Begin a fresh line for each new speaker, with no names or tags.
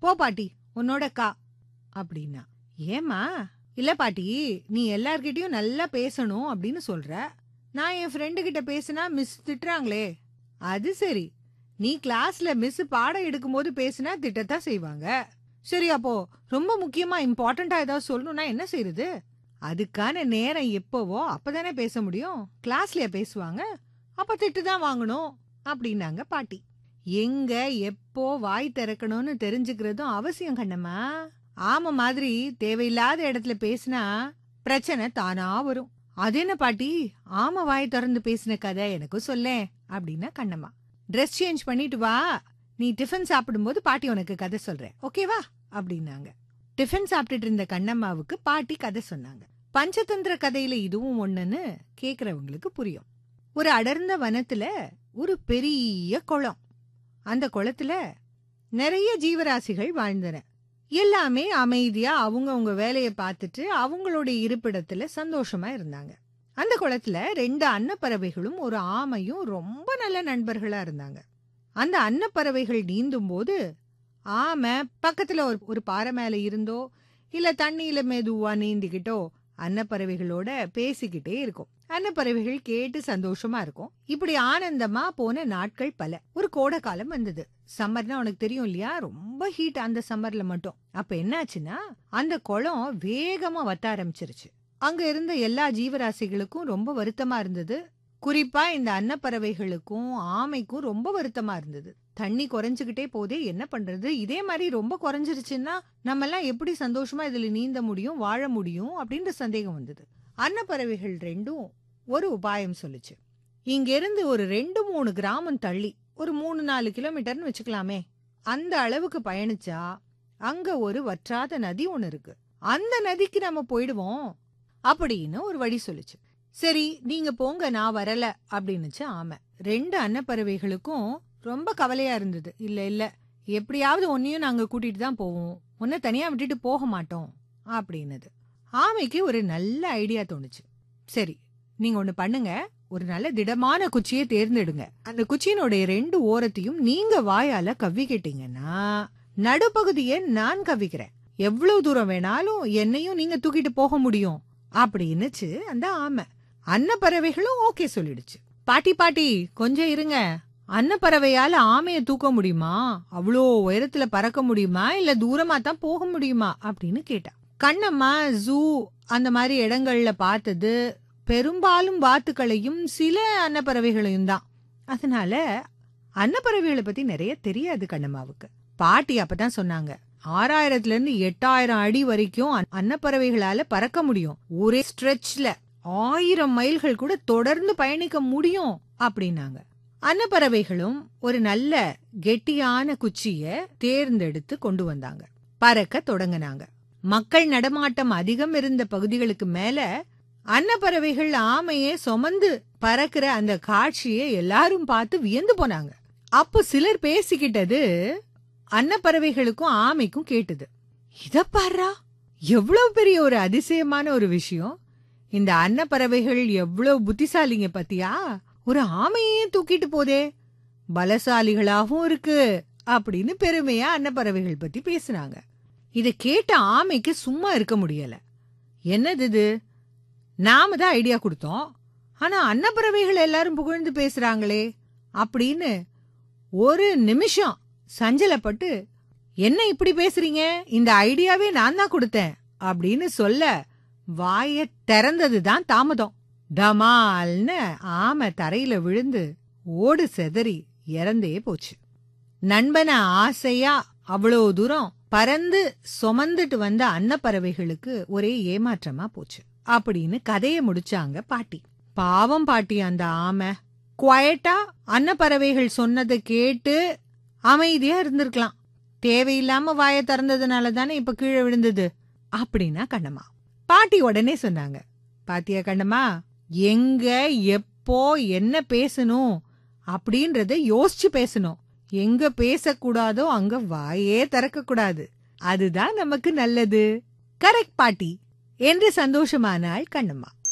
போ பாட்டி உன்னோட கா அப்படின்னா ஏமா இல்ல பாட்டி நீ எல்லார்கிட்டயும் நல்லா பேசணும் அப்படின்னு சொல்ற நான் என் ஃப்ரெண்டு கிட்ட பேசினா மிஸ் திட்டுறாங்களே அது சரி நீ கிளாஸ்ல மிஸ் பாடம் எடுக்கும்போது பேசினா திட்டத்தான் செய்வாங்க சரி அப்போ ரொம்ப முக்கியமா இம்பார்ட்டண்டா ஏதாவது சொல்லணும்னா என்ன செய்யறது அதுக்கான நேரம் எப்பவோ அப்பதானே பேச முடியும் கிளாஸ்லயா பேசுவாங்க அப்ப திட்டு தான் வாங்கணும் அப்படின்னாங்க பாட்டி எங்க எப்போ வாய் திறக்கணும்னு தெரிஞ்சுக்கிறதும் அவசியம் கண்ணம்மா ஆமா மாதிரி தேவையில்லாத இடத்துல பேசினா பிரச்சனை தானா வரும் அது என்ன பாட்டி ஆமா வாய் திறந்து பேசின கதை எனக்கும் சொல்லேன் அப்படின்னா கண்ணம்மா ட்ரெஸ் சேஞ்ச் பண்ணிட்டு வா நீ டிஃபன் சாப்பிடும்போது பாட்டி உனக்கு கதை சொல்றேன் ஓகேவா அப்படின்னாங்க டிஃபன் சாப்பிட்டுட்டு இருந்த கண்ணம்மாவுக்கு பாட்டி கதை சொன்னாங்க பஞ்சதந்திர கதையில இதுவும் ஒண்ணுன்னு கேக்குறவங்களுக்கு புரியும் ஒரு அடர்ந்த வனத்துல ஒரு பெரிய குளம் அந்த குளத்துல நிறைய ஜீவராசிகள் வாழ்ந்தன எல்லாமே அமைதியா அவங்கவங்க வேலைய பார்த்துட்டு அவங்களுடைய இருப்பிடத்துல சந்தோஷமா இருந்தாங்க அந்த குளத்துல ரெண்டு அன்னப்பறவைகளும் ஒரு ஆமையும் ரொம்ப நல்ல நண்பர்களா இருந்தாங்க அந்த அன்னப்பறவைகள் நீந்தும் போது ஆமை பக்கத்துல ஒரு ஒரு பாறை மேல இருந்தோ இல்ல தண்ணியில மெதுவா நீந்திக்கிட்டோ அன்னப்பறவைகளோட பேசிக்கிட்டே இருக்கும் அன்னப்பறவைகள் கேட்டு சந்தோஷமா இருக்கும் இப்படி ஆனந்தமா போன நாட்கள் பல ஒரு கோடை காலம் வந்தது சம்மர்னா உனக்கு தெரியும் இல்லையா ரொம்ப ஹீட் அந்த சம்மர்ல மட்டும் அப்ப என்னாச்சுன்னா அந்த குளம் வேகமா வத்த ஆரம்பிச்சிருச்சு அங்க இருந்த எல்லா ஜீவராசிகளுக்கும் ரொம்ப வருத்தமா இருந்தது குறிப்பா இந்த அன்னப்பறவைகளுக்கும் ஆமைக்கும் ரொம்ப வருத்தமா இருந்தது தண்ணி குறைஞ்சுகிட்டே போதே என்ன பண்றது இதே மாதிரி ரொம்ப குறைஞ்சிருச்சுன்னா நம்ம எல்லாம் எப்படி சந்தோஷமா இதுல நீந்த முடியும் வாழ முடியும் அப்படின்ற சந்தேகம் வந்தது அன்னப்பறவைகள் ரெண்டும் ஒரு உபாயம் சொல்லுச்சு இங்க இருந்து ஒரு ரெண்டு மூணு கிராமம் தள்ளி ஒரு மூணு நாலு கிலோமீட்டர்னு வச்சுக்கலாமே அந்த அளவுக்கு பயணிச்சா அங்க ஒரு வற்றாத நதி ஒண்ணு இருக்கு அந்த நதிக்கு நம்ம போயிடுவோம் அப்படின்னு ஒரு வழி சொல்லுச்சு சரி நீங்க போங்க நான் வரல அப்படின்னுச்சு ஆமை ரெண்டு அன்னப்பறவைகளுக்கும் ரொம்ப கவலையா இருந்தது இல்ல இல்ல எப்படியாவது உன்னையும் நாங்க கூட்டிட்டு தான் போவோம் உன்னை தனியா விட்டுட்டு போக மாட்டோம் அப்படின்னது ஆமைக்கு ஒரு நல்ல ஐடியா தோணுச்சு சரி நீங்க ஒண்ணு பண்ணுங்க ஒரு நல்ல திடமான குச்சியை தேர்ந்தெடுங்க அந்த குச்சியினுடைய ரெண்டு ஓரத்தையும் நீங்க வாயால கவ்விக்கிட்டீங்கன்னா நடுப்பகுதியை நான் கவ்விக்கிறேன் எவ்வளவு தூரம் வேணாலும் என்னையும் நீங்க தூக்கிட்டு போக முடியும் அப்படின்னுச்சு அந்த ஆமை அன்னப்பறவைகளும் ஓகே சொல்லிடுச்சு பாட்டி பாட்டி கொஞ்சம் இருங்க அன்னப்பறவையால ஆமைய தூக்க முடியுமா அவ்வளோ உயரத்துல பறக்க முடியுமா இல்ல தூரமா தான் போக முடியுமா அப்படின்னு கேட்டா கண்ணம்மா ஜூ அந்த மாதிரி இடங்கள்ல பார்த்தது பெரும்பாலும் வாத்துக்களையும் சில அன்னப்பறவைகளையும் தான் அதனால அன்னப்பறவைகளை பத்தி நிறைய தெரியாது கண்ணம்மாவுக்கு பாட்டி அப்பதான் சொன்னாங்க ஆறாயிரத்துல இருந்து எட்டாயிரம் அடி வரைக்கும் அன்- அன்னப்பறவைகளால பறக்க முடியும் ஒரே ஸ்ட்ரெச்ல ஆயிரம் மைல்கள் கூட தொடர்ந்து பயணிக்க முடியும் அப்படின்னாங்க அன்னப்பறவைகளும் ஒரு நல்ல கெட்டியான குச்சிய தேர்ந்தெடுத்து கொண்டு வந்தாங்க பறக்க தொடங்குனாங்க மக்கள் நடமாட்டம் அதிகம் இருந்த பகுதிகளுக்கு மேல அன்னப்பறவைகள் ஆமையே சுமந்து பறக்கிற அந்த காட்சியை எல்லாரும் பார்த்து வியந்து போனாங்க அப்போ சிலர் பேசிக்கிட்டது அன்னப்பறவைகளுக்கும் ஆமைக்கும் கேட்டது இத பாருடா எவ்வளவு பெரிய ஒரு அதிசயமான ஒரு விஷயம் இந்த அன்னப்பறவைகள் எவ்வளவு புத்திசாலிங்க பத்தியா ஒரு ஆமையே தூக்கிட்டு போதே பலசாலிகளாகவும் இருக்கு அப்படின்னு பெருமையா அன்னப்பறவைகள் பத்தி பேசுனாங்க இத கேட்ட ஆமைக்கு சும்மா இருக்க முடியல என்னது இது நாம தான் ஐடியா கொடுத்தோம் ஆனா அன்னப்பறவைகள் எல்லாரும் புகழ்ந்து பேசுறாங்களே அப்படின்னு ஒரு நிமிஷம் சஞ்சலப்பட்டு என்ன இப்படி பேசுறீங்க இந்த ஐடியாவே நான் தான் கொடுத்தேன் அப்படின்னு சொல்ல வாய திறந்தது தான் தாமதம் டமால்னு ஆமை தரையில விழுந்து ஓடு செதறி இறந்தே போச்சு நண்பனை ஆசையா அவ்வளோ தூரம் பறந்து சுமந்துட்டு வந்த அன்னப்பறவைகளுக்கு ஒரே ஏமாற்றமா போச்சு அப்படின்னு கதைய முடிச்சாங்க பாட்டி பாவம் பாட்டி அந்த ஆமை குவயட்டா அன்னப்பறவைகள் சொன்னதை கேட்டு அமைதியா இருந்திருக்கலாம் தேவையில்லாம வாய திறந்ததுனால தானே இப்ப கீழே விழுந்தது அப்படின்னா கண்ணம்மா பாட்டி உடனே சொன்னாங்க பாத்தியா கண்ணம்மா எங்க எப்போ என்ன பேசணும் அப்படின்றத யோசிச்சு பேசணும் எங்க பேசக்கூடாதோ அங்க வாயே திறக்க கூடாது அதுதான் நமக்கு நல்லது கரெக்ட் பாட்டி என்று சந்தோஷமானாள் கண்ணம்மா